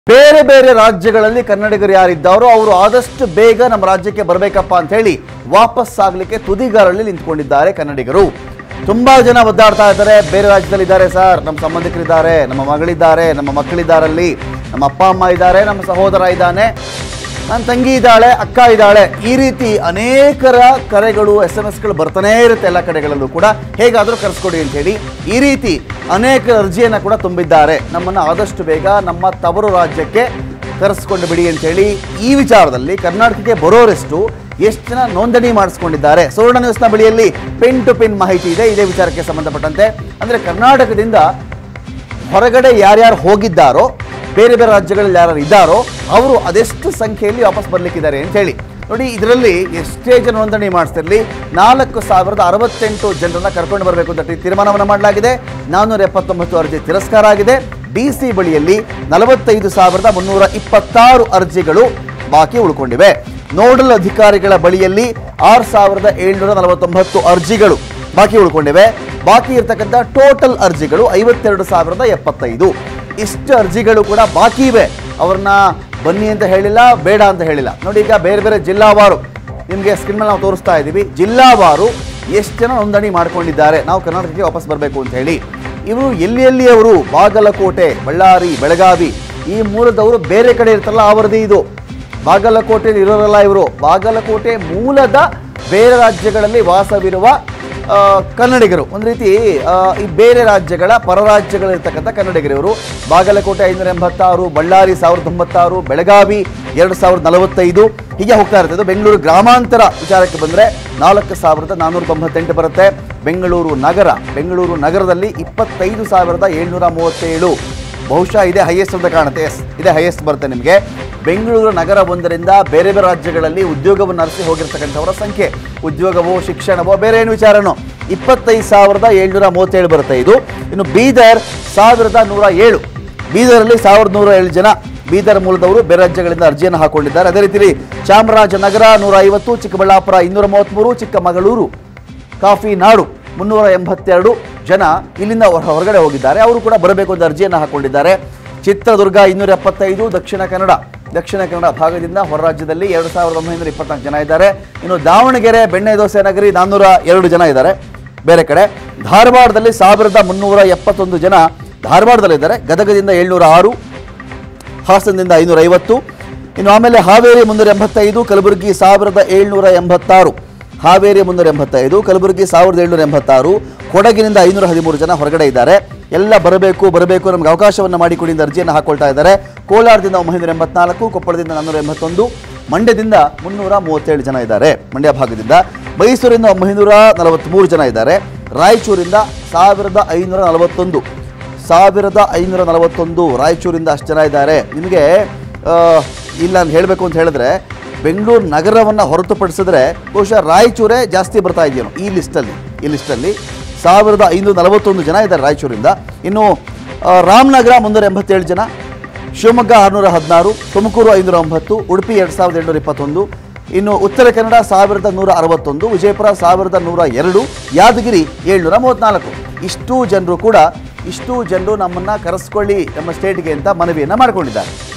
ಬೇರೆ ಬೇರೆ ರಾಜ್ಯಗಳಲ್ಲಿ ಕನ್ನಡಿಗರು ಯಾರಿದ್ದಾರೋ ಅವರು ಆದಷ್ಟು ಬೇಗ ನಮ್ಮ ರಾಜ್ಯಕ್ಕೆ ಬರಬೇಕಪ್ಪ ಅಂತ ಹೇಳಿ ವಾಪಸ್ ಆಗ್ಲಿಕ್ಕೆ ತುದಿಗಾರಲ್ಲಿ ನಿಂತ್ಕೊಂಡಿದ್ದಾರೆ ಕನ್ನಡಿಗರು ತುಂಬಾ ಜನ ಒದ್ದಾಡ್ತಾ ಇದ್ದಾರೆ ಬೇರೆ ರಾಜ್ಯದಲ್ಲಿ ಇದ್ದಾರೆ ಸರ್ ನಮ್ಮ ಸಂಬಂಧಿಕರಿದ್ದಾರೆ ನಮ್ಮ ಮಗಳಿದ್ದಾರೆ ನಮ್ಮ ಮಕ್ಕಳಿದ್ದಾರಲ್ಲಿ ನಮ್ಮ ಅಪ್ಪ ಅಮ್ಮ ಇದ್ದಾರೆ ನಮ್ಮ ಸಹೋದರ ಇದ್ದಾನೆ ನನ್ನ ತಂಗಿ ಇದ್ದಾಳೆ ಅಕ್ಕ ಇದ್ದಾಳೆ ಈ ರೀತಿ ಅನೇಕರ ಕರೆಗಳು ಎಸ್ ಎಂ ಎಸ್ಗಳು ಬರ್ತಾನೇ ಇರುತ್ತೆ ಎಲ್ಲ ಕಡೆಗಳಲ್ಲೂ ಕೂಡ ಹೇಗಾದರೂ ಕರೆಸ್ಕೊಡಿ ಅಂತ ಹೇಳಿ ಈ ರೀತಿ ಅನೇಕ ಅರ್ಜಿಯನ್ನು ಕೂಡ ತುಂಬಿದ್ದಾರೆ ನಮ್ಮನ್ನು ಆದಷ್ಟು ಬೇಗ ನಮ್ಮ ತವರು ರಾಜ್ಯಕ್ಕೆ ಕರೆಸ್ಕೊಂಡು ಬಿಡಿ ಅಂತ ಹೇಳಿ ಈ ವಿಚಾರದಲ್ಲಿ ಕರ್ನಾಟಕಕ್ಕೆ ಬರೋರೆಷ್ಟು ಎಷ್ಟು ಜನ ನೋಂದಣಿ ಮಾಡಿಸ್ಕೊಂಡಿದ್ದಾರೆ ಸುವರ್ಣ ನ್ಯೂಸ್ನ ಬಳಿಯಲ್ಲಿ ಪಿನ್ ಟು ಪಿನ್ ಮಾಹಿತಿ ಇದೆ ಇದೇ ವಿಚಾರಕ್ಕೆ ಸಂಬಂಧಪಟ್ಟಂತೆ ಅಂದರೆ ಕರ್ನಾಟಕದಿಂದ ಹೊರಗಡೆ ಯಾರ್ಯಾರು ಹೋಗಿದ್ದಾರೋ ಬೇರೆ ಬೇರೆ ರಾಜ್ಯಗಳಲ್ಲಿ ಯಾರು ಇದ್ದಾರೋ ಅವರು ಅದೆಷ್ಟು ಸಂಖ್ಯೆಯಲ್ಲಿ ವಾಪಸ್ ಬರ್ಲಿಕ್ಕಿದ್ದಾರೆ ಅಂತ ಹೇಳಿ ನೋಡಿ ಇದರಲ್ಲಿ ಎಷ್ಟೇ ಜನ ನೋಂದಣಿ ಮಾಡಿಸ್ತಿರಲಿ ನಾಲ್ಕು ಸಾವಿರದ ಅರವತ್ತೆಂಟು ಜನರನ್ನ ಕರ್ಕೊಂಡು ಬರಬೇಕು ಅಂತ ತೀರ್ಮಾನವನ್ನು ಮಾಡಲಾಗಿದೆ ನಾನ್ನೂರ ಎಪ್ಪತ್ತೊಂಬತ್ತು ಅರ್ಜಿ ತಿರಸ್ಕಾರ ಆಗಿದೆ ಡಿ ಸಿ ಬಳಿಯಲ್ಲಿ ನಲವತ್ತೈದು ಸಾವಿರದ ಮುನ್ನೂರ ಇಪ್ಪತ್ತಾರು ಅರ್ಜಿಗಳು ಬಾಕಿ ಉಳ್ಕೊಂಡಿವೆ ನೋಡಲ್ ಅಧಿಕಾರಿಗಳ ಬಳಿಯಲ್ಲಿ ಆರು ಸಾವಿರದ ಏಳ್ನೂರ ನಲವತ್ತೊಂಬತ್ತು ಅರ್ಜಿಗಳು ಬಾಕಿ ಉಳ್ಕೊಂಡಿವೆ ಬಾಕಿ ಇರ್ತಕ್ಕಂಥ ಟೋಟಲ್ ಅರ್ಜಿಗಳು ಐವತ್ತೆರಡು ಸಾವಿರದ ಎಪ್ಪತ್ತೈದು ಇಷ್ಟು ಅರ್ಜಿಗಳು ಕೂಡ ಬಾಕಿ ಇವೆ ಅವ್ರನ್ನ ಬನ್ನಿ ಅಂತ ಹೇಳಿಲ್ಲ ಬೇಡ ಅಂತ ಹೇಳಿಲ್ಲ ನೋಡಿ ಈಗ ಬೇರೆ ಬೇರೆ ಜಿಲ್ಲಾವಾರು ನಿಮಗೆ ಸ್ಕ್ರೀನ್ ಮೇಲೆ ನಾವು ತೋರಿಸ್ತಾ ಇದ್ದೀವಿ ಜಿಲ್ಲಾವಾರು ಎಷ್ಟು ಜನ ನೋಂದಣಿ ಮಾಡ್ಕೊಂಡಿದ್ದಾರೆ ನಾವು ಕರ್ನಾಟಕಕ್ಕೆ ವಾಪಸ್ ಬರಬೇಕು ಅಂತ ಹೇಳಿ ಇವರು ಎಲ್ಲಿ ಎಲ್ಲಿ ಅವರು ಬಾಗಲಕೋಟೆ ಬಳ್ಳಾರಿ ಬೆಳಗಾವಿ ಈ ಮೂಲದವರು ಬೇರೆ ಕಡೆ ಇರ್ತಾರಲ್ಲ ಆ ವರದಿ ಇದು ಬಾಗಲಕೋಟೆಯಲ್ಲಿ ಇರೋರಲ್ಲ ಇವರು ಬಾಗಲಕೋಟೆ ಮೂಲದ ಬೇರೆ ರಾಜ್ಯಗಳಲ್ಲಿ ವಾಸವಿರುವ ಆ, ಕನ್ನಡಿಗರು ಒಂದು ರೀತಿ ಆ, ಈ ಬೇರೆ ರಾಜ್ಯಗಳ ಪರ ರಾಜ್ಯಗಳಿರ್ತಕ್ಕಂಥ ಕನ್ನಡಿಗರು ಇವರು ಬಾಗಲಕೋಟೆ ಐನೂರ ಎಂಬತ್ತಾರು ಬಳ್ಳಾರಿ ಸಾವಿರದ ತೊಂಬತ್ತಾರು ಬೆಳಗಾವಿ ಎರಡು ಸಾವಿರದ ನಲವತ್ತೈದು ಹೀಗೆ ಹೋಗ್ತಾ ಇರ್ತದೆ ಇದು ಬೆಂಗಳೂರು ಗ್ರಾಮಾಂತರ ವಿಚಾರಕ್ಕೆ ಬಂದರೆ ನಾಲ್ಕು ಸಾವಿರದ ನಾನ್ನೂರ ತೊಂಬತ್ತೆಂಟು ಬರುತ್ತೆ ಬೆಂಗಳೂರು ನಗರ ಬೆಂಗಳೂರು ನಗರದಲ್ಲಿ ಇಪ್ಪತ್ತೈದು ಸಾವಿರದ ಏಳ್ನೂರ ಮೂವತ್ತೇಳು ಬಹುಶಃ ಇದೇ ಹೈಯೆಸ್ಟ್ ಅಂತ ಕಾಣುತ್ತೆ ಎಸ್ ಇದೇ ಹೈಯೆಸ್ಟ್ ಬರುತ್ತೆ ನಿಮಗೆ ಬೆಂಗಳೂರು ನಗರ ಒಂದರಿಂದ ಬೇರೆ ಬೇರೆ ರಾಜ್ಯಗಳಲ್ಲಿ ಉದ್ಯೋಗವನ್ನು ಅರಸಿ ಹೋಗಿರ್ತಕ್ಕಂಥವರ ಸಂಖ್ಯೆ ಉದ್ಯೋಗವೋ ಶಿಕ್ಷಣವೋ ಬೇರೆ ಏನು ವಿಚಾರನೋ ಇಪ್ಪತ್ತೈದು ಸಾವಿರದ ಏಳ್ನೂರ ಮೂವತ್ತೇಳು ಬರುತ್ತೆ ಇದು ಇನ್ನು ಬೀದರ್ ಸಾವಿರದ ನೂರ ಏಳು ಬೀದರಲ್ಲಿ ಸಾವಿರದ ನೂರ ಏಳು ಜನ ಬೀದರ್ ಮೂಲದವರು ಬೇರೆ ರಾಜ್ಯಗಳಿಂದ ಅರ್ಜಿಯನ್ನು ಹಾಕೊಂಡಿದ್ದಾರೆ ಅದೇ ರೀತಿಯಲ್ಲಿ ಚಾಮರಾಜನಗರ ನೂರ ಐವತ್ತು ಚಿಕ್ಕಬಳ್ಳಾಪುರ ಇನ್ನೂರ ಮೂವತ್ತ್ಮೂರು ಚಿಕ್ಕಮಗಳೂರು ಕಾಫಿ ನಾಡು ಮುನ್ನೂರ ಎಂಬತ್ತೆರಡು ಜನ ಇಲ್ಲಿಂದ ಹೊರ- ಹೊರಗಡೆ ಹೋಗಿದ್ದಾರೆ ಅವರು ಕೂಡ ಬರಬೇಕು ಅಂತ ಅರ್ಜಿಯನ್ನು ಹಾಕೊಂಡಿದ್ದಾರೆ ಚಿತ್ರದುರ್ಗ ಇನ್ನೂರ ಎಪ್ಪತ್ತೈದು ದಕ್ಷಿಣ ಕನ್ನಡ ದಕ್ಷಿಣ ಕನ್ನಡ ಭಾಗದಿಂದ ಹೊರ ರಾಜ್ಯದಲ್ಲಿ ಎರಡು ಸಾವಿರದ ಒಂಬೈನೂರ ಇಪ್ಪತ್ನಾಲ್ಕು ಜನ ಇದ್ದಾರೆ ಇನ್ನು ದಾವಣಗೆರೆ ಬೆಣ್ಣೆ ದೋಸೆ ನಗರಿ ನಾನ್ನೂರ ಎರಡು ಜನ ಇದ್ದಾರೆ ಬೇರೆ ಕಡೆ ಧಾರವಾಡದಲ್ಲಿ ಸಾವಿರದ ಮುನ್ನೂರ ಎಪ್ಪತ್ತೊಂದು ಜನ ಧಾರವಾಡದಲ್ಲಿದ್ದಾರೆ ಗದಗದಿಂದ ಏಳ್ನೂರ ಆರು ಹಾಸನದಿಂದ ಐನೂರ ಐವತ್ತು ಇನ್ನು ಆಮೇಲೆ ಹಾವೇರಿ ಮುನ್ನೂರ ಎಂಬತ್ತೈದು ಕಲಬುರಗಿ ಸಾವಿರದ ಏಳ್ನೂರ ಎಂಬತ್ತಾರು ಹಾವೇರಿ ಮುನ್ನೂರ ಎಂಬತ್ತೈದು ಕಲಬುರಗಿ ಸಾವಿರದ ಏಳ್ನೂರ ಎಂಬತ್ತಾರು ಕೊಡಗಿನಿಂದ ಐನೂರ ಹದಿಮೂರು ಜನ ಹೊರಗಡೆ ಇದ್ದಾರೆ ಎಲ್ಲ ಬರಬೇಕು ಬರಬೇಕು ನಮಗೆ ಅವಕಾಶವನ್ನು ಮಾಡಿಕೊಡಿ ಅಂತ ಅರ್ಜಿಯನ್ನು ಹಾಕೊಳ್ತಾ ಇದ್ದಾರೆ ಕೋಲಾರದಿಂದ ಒಂಬೈನೂರ ಎಂಬತ್ನಾಲ್ಕು ಕೊಪ್ಪಳದಿಂದ ನಾನ್ನೂರ ಎಂಬತ್ತೊಂದು ಮಂಡ್ಯದಿಂದ ಮುನ್ನೂರ ಮೂವತ್ತೇಳು ಜನ ಇದ್ದಾರೆ ಮಂಡ್ಯ ಭಾಗದಿಂದ ಮೈಸೂರಿಂದ ಒಂಬೈನೂರ ನಲವತ್ತ್ಮೂರು ಜನ ಇದ್ದಾರೆ ರಾಯಚೂರಿಂದ ಸಾವಿರದ ಐನೂರ ನಲವತ್ತೊಂದು ಸಾವಿರದ ಐನೂರ ನಲವತ್ತೊಂದು ರಾಯಚೂರಿಂದ ಅಷ್ಟು ಜನ ಇದ್ದಾರೆ ನಿಮಗೆ ಆ, ಇಲ್ಲ ಅಂತ ಹೇಳಬೇಕು ಅಂತ ಹೇಳಿದ್ರೆ ಬೆಂಗಳೂರು ನಗರವನ್ನು ಹೊರತುಪಡಿಸಿದ್ರೆ ಬಹುಶಃ ರಾಯಚೂರೇ ಜಾಸ್ತಿ ಬರ್ತಾ ಇದೆಯೇನೋ ಈ ಲಿಸ್ಟಲ್ಲಿ ಈ ಲಿಸ್ಟಲ್ಲಿ ಸಾವಿರದ ಐನೂರ ನಲವತ್ತೊಂದು ಜನ ಇದ್ದಾರೆ ರಾಯಚೂರಿಂದ ಇನ್ನು ಆ, ರಾಮನಗರ ಮುನ್ನೂರ ಎಂಬತ್ತೇಳು ಜನ ಶಿವಮೊಗ್ಗ ಆರುನೂರ ಹದಿನಾರು ತುಮಕೂರು ಐನೂರ ಒಂಬತ್ತು ಉಡುಪಿ ಎರಡು ಸಾವಿರದ ಎಂಟುನೂರ ಇಪ್ಪತ್ತೊಂದು ಇನ್ನು ಉತ್ತರ ಕನ್ನಡ ಸಾವಿರದ ನೂರ ಅರವತ್ತೊಂದು ವಿಜಯಪುರ ಸಾವಿರದ ನೂರ ಎರಡು ಯಾದಗಿರಿ ಏಳ್ನೂರ ಮೂವತ್ತ್ನಾಲ್ಕು ಇಷ್ಟೂ ಜನರು ಕೂಡ ಇಷ್ಟೂ ಜನರು ನಮ್ಮನ್ನು ಕರೆಸ್ಕೊಳ್ಳಿ ನಮ್ಮ ಸ್ಟೇಟ್ಗೆ ಅಂತ ಮನವಿಯನ್ನು ಮಾಡಿಕೊಂಡಿದ್ದಾರೆ